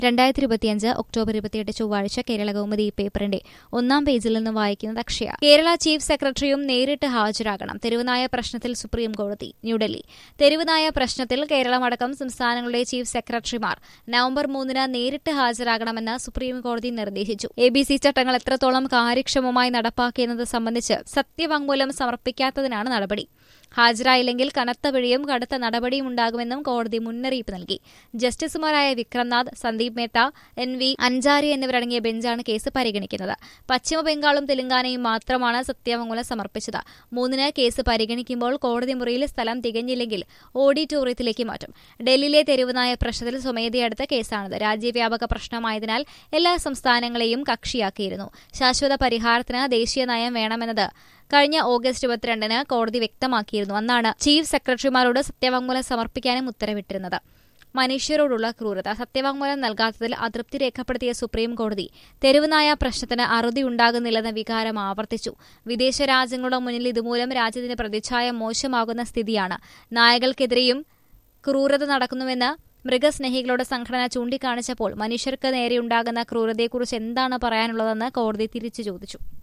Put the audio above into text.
രണ്ടായിരത്തി ഇരുപത്തിയഞ്ച് ഒക്ടോബർ ഇരുപത്തിയെട്ട് ചൊവ്വാഴ്ച കേരള കൗമുദി പേപ്പറിന്റെ ഒന്നാം പേജിൽ നിന്ന് വായിക്കുന്നത് അക്ഷയ കേരള ചീഫ് സെക്രട്ടറിയും നേരിട്ട് ഹാജരാകണം തെരുവുനായ പ്രശ്നത്തിൽ സുപ്രീം കോടതി ന്യൂഡൽഹി തെരുവുനായ പ്രശ്നത്തിൽ കേരളമടക്കം സംസ്ഥാനങ്ങളുടെ ചീഫ് സെക്രട്ടറിമാർ നവംബർ മൂന്നിന് നേരിട്ട് ഹാജരാകണമെന്ന് സുപ്രീം കോടതി നിർദ്ദേശിച്ചു എ ബി സി ചട്ടങ്ങൾ എത്രത്തോളം കാര്യക്ഷമമായി നടപ്പാക്കിയെന്നത് സംബന്ധിച്ച് സത്യവാങ്മൂലം സമർപ്പിക്കാത്തതിനാണ് നടപടി ഹാജരായില്ലെങ്കിൽ കനത്ത പിഴയും കടുത്ത നടപടിയും ഉണ്ടാകുമെന്നും കോടതി മുന്നറിയിപ്പ് നൽകി ജസ്റ്റിസുമാരായ വിക്രംനാഥ് സന്ദീപ് മേത്ത എൻ വി അൻജാരി എന്നിവരടങ്ങിയ ബെഞ്ചാണ് കേസ് പരിഗണിക്കുന്നത് പശ്ചിമബംഗാളും തെലങ്കാനയും മാത്രമാണ് സത്യവാങ്മൂലം സമർപ്പിച്ചത് മൂന്നിന് കേസ് പരിഗണിക്കുമ്പോൾ കോടതി മുറിയിൽ സ്ഥലം തികഞ്ഞില്ലെങ്കിൽ ഓഡിറ്റോറിയത്തിലേക്ക് മാറ്റും ഡൽഹിയിലെ തെരുവുനായ പ്രശ്നത്തിൽ സ്വമേധയെടുത്ത കേസാണിത് രാജ്യവ്യാപക പ്രശ്നമായതിനാൽ എല്ലാ സംസ്ഥാനങ്ങളെയും കക്ഷിയാക്കിയിരുന്നു ശാശ്വത പരിഹാരത്തിന് ദേശീയ നയം വേണമെന്നത് കഴിഞ്ഞ ഓഗസ്റ്റ് ഇരുപത്തിരണ്ടിന് കോടതി വ്യക്തമാക്കിയിരുന്നു അന്നാണ് ചീഫ് സെക്രട്ടറിമാരോട് സത്യവാങ്മൂലം സമർപ്പിക്കാനും ഉത്തരവിട്ടിരുന്നത് മനുഷ്യരോടുള്ള ക്രൂരത സത്യവാങ്മൂലം നൽകാത്തതിൽ അതൃപ്തി രേഖപ്പെടുത്തിയ സുപ്രീം കോടതി തെരുവുനായ പ്രശ്നത്തിന് അറുതിയുണ്ടാകുന്നില്ലെന്ന വികാരം ആവർത്തിച്ചു വിദേശ രാജ്യങ്ങളുടെ മുന്നിൽ ഇതുമൂലം രാജ്യത്തിന്റെ പ്രതിച്ഛായ മോശമാകുന്ന സ്ഥിതിയാണ് നായകൾക്കെതിരെയും ക്രൂരത നടക്കുന്നുവെന്ന് മൃഗസ്നേഹികളുടെ സംഘടന ചൂണ്ടിക്കാണിച്ചപ്പോൾ മനുഷ്യർക്ക് നേരെയുണ്ടാകുന്ന ക്രൂരതയെക്കുറിച്ച് എന്താണ് പറയാനുള്ളതെന്ന് കോടതി തിരിച്ചു ചോദിച്ചു